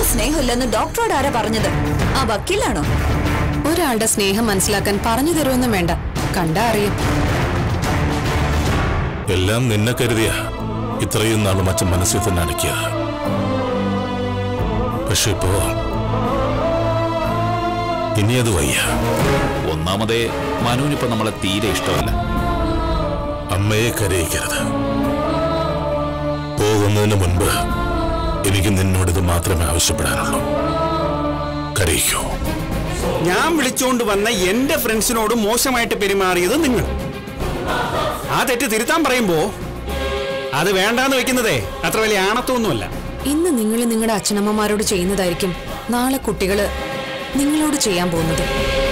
സ്നേഹമില്ലെന്ന് ഡോക്ടറോട് ആരാ പറഞ്ഞത് ആ വക്കീലാണോ ഒരാളുടെ സ്നേഹം മനസ്സിലാക്കാൻ പറഞ്ഞു തരുമൊന്നും വേണ്ട കണ്ടാ അറിയും എല്ലാം നിന്നെ കരുതിയ ഇത്രയും നാളും അച്ഛൻ മനസ്സിൽ തന്നെ അടക്കിയ പക്ഷെ ഇപ്പോ ഇനി അത് വയ്യ ഒന്നാമതേ മനുവിനിപ്പോ നമ്മളെ തീരെ ഇഷ്ടമല്ല അമ്മയെ കരയിക്കരുത് പോകുന്നതിന് മുൻപ് എനിക്ക് നിന്നോട് ഇത് മാത്രമേ ആവശ്യപ്പെടാനുള്ളൂ കരയിക്കൂ ഞാൻ വിളിച്ചുകൊണ്ട് വന്ന എന്റെ ഫ്രണ്ട്സിനോട് മോശമായിട്ട് പെരുമാറിയത് നിങ്ങൾ ആ തെറ്റ് തിരുത്താൻ പറയുമ്പോ അത് വേണ്ടാന്ന് വെക്കുന്നതേ അത്ര വലിയ ആണത്വമൊന്നുമല്ല ഇന്ന് നിങ്ങൾ നിങ്ങളുടെ അച്ഛനമ്മമാരോട് ചെയ്യുന്നതായിരിക്കും നാളെ കുട്ടികള് നിങ്ങളോട് ചെയ്യാൻ പോകുന്നത്